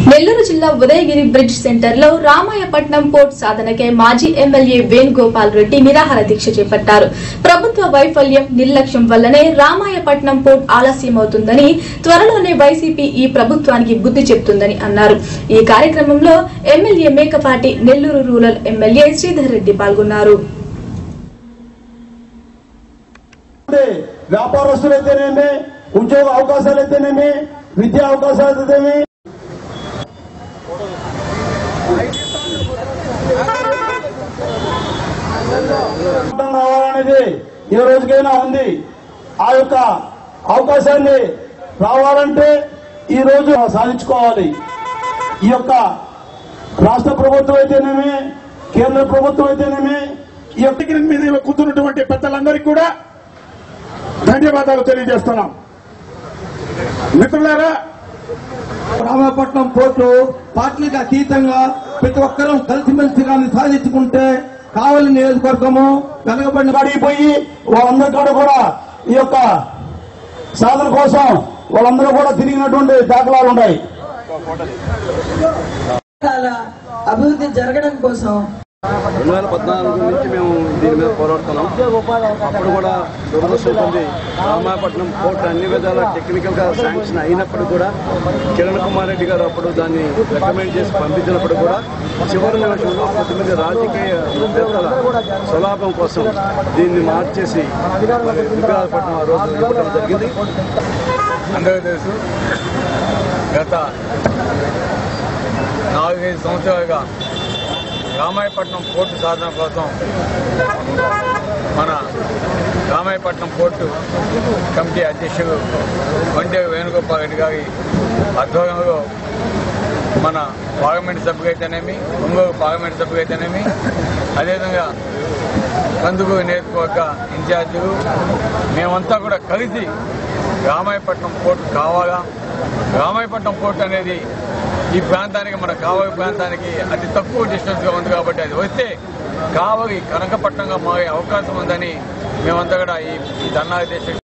నెల్లూరు జిల్లా Udayagiri bridge centre లో Ramayapatnam port సాధనకై మాజీ ఎమ్మెల్యే వేణుగోపాల్ రెడ్డి నిరాహార దీక్ష చేపట్టారు ప్రభుత్వ వైఫల్యం నిర్లక్ష్యం వల్లనే రామాయపట్నం పోర్ట్ ఆలస్యమవుతుందని త్వరలోనే వైసీపీ ఈ ప్రభుత్వానికి బుద్ధి చెప్తుందని అన్నారు ఈ కార్యక్రమంలో MLA Mekapati Nellore rural MLA Sridhar Reddy పాల్గొన్నారు అంటే వ్యాపారస్తులైతేనేమి ఉద్యోగ అవకాశాలైతేనేమి విద్యా అవకాశాలైతేనేమి రావాలనేది ఏ రోజుకైనా ఉంది ఆ యొక్క అవకాశాన్ని రావాలంటే ఈ రోజు సాధించుకోవాలి ఈ యొక్క రాష్ట్ర ప్రభుత్వం అయితేనేమి కేంద్ర ప్రభుత్వం అయితేనేమి ఈ యొక్క టికెట్ మీద కూర్చున్నటువంటి పెద్దలందరికీ కూడా ధన్యవాదాలు తెలియజేస్తున్నాం మిత్రులారా రామాపట్నం పోర్టు పార్టీలకు అతీతంగా ప్రతి ఒక్కరూ కలిసిమెలిసి కానీ సాధించుకుంటే కావలి నియోజకవర్గము వెనకబడిన కాడికి పోయి వాళ్ళందరి కాడ కూడా ఈ యొక్క సాధన కోసం వాళ్ళందరూ కూడా తిరిగినటువంటి దాఖలాలు ఉన్నాయి రకాల అభివృద్ధి జరగడం కోసం రెండు వేల పద్నాలుగు నుంచి మేము దీని మీద పోరాడుతున్నాం అప్పుడు కూడా దురదృష్టం ఉంది రామాయపట్నం పోర్ట్ అన్ని విధాల టెక్నికల్ గా శాంక్షన్ అయినప్పుడు కూడా కిరణ్ కుమార్ రెడ్డి గారు అప్పుడు దాన్ని రికమెండ్ చేసి పంపించినప్పుడు కూడా చివరి నిమిషంలో కొంతమంది రాజకీయ నేతల స్వలాభం కోసం దీన్ని మార్చేసి విగ్రహాలపట్నం ఆ రోజు ఇవ్వడం జరిగింది అందరికీ తెలుసు గత నాలుగైదు సంవత్సరాలుగా రామాయపట్నం పోర్టు సాధన కోసం మన రామాయపట్నం పోర్టు కమిటీ అధ్యక్షుడు వంటే వేణుగోపాల్ రెడ్డి గారి ఆధ్వర్యంలో మన పార్లమెంట్ సభ్యులు అయితేనేమి ఒంగోలు పార్లమెంట్ సభ్యులు అయితేనేమి అదేవిధంగా కందుకూరు నియోజకవర్గ ఇన్ఛార్జీలు మేమంతా కూడా కలిసి రామాయపట్నం పోర్టు కావాలా రామాయపట్నం పోర్టు అనేది ఈ ప్రాంతానికి మన కావలి ప్రాంతానికి అతి తక్కువ డిస్టెన్స్ గా ఉంది కాబట్టి అది వస్తే కావలి కనకపట్నంగా మారే అవకాశం ఉందని మేమంతా కూడా ఈ ఈ ధర్నా దేశ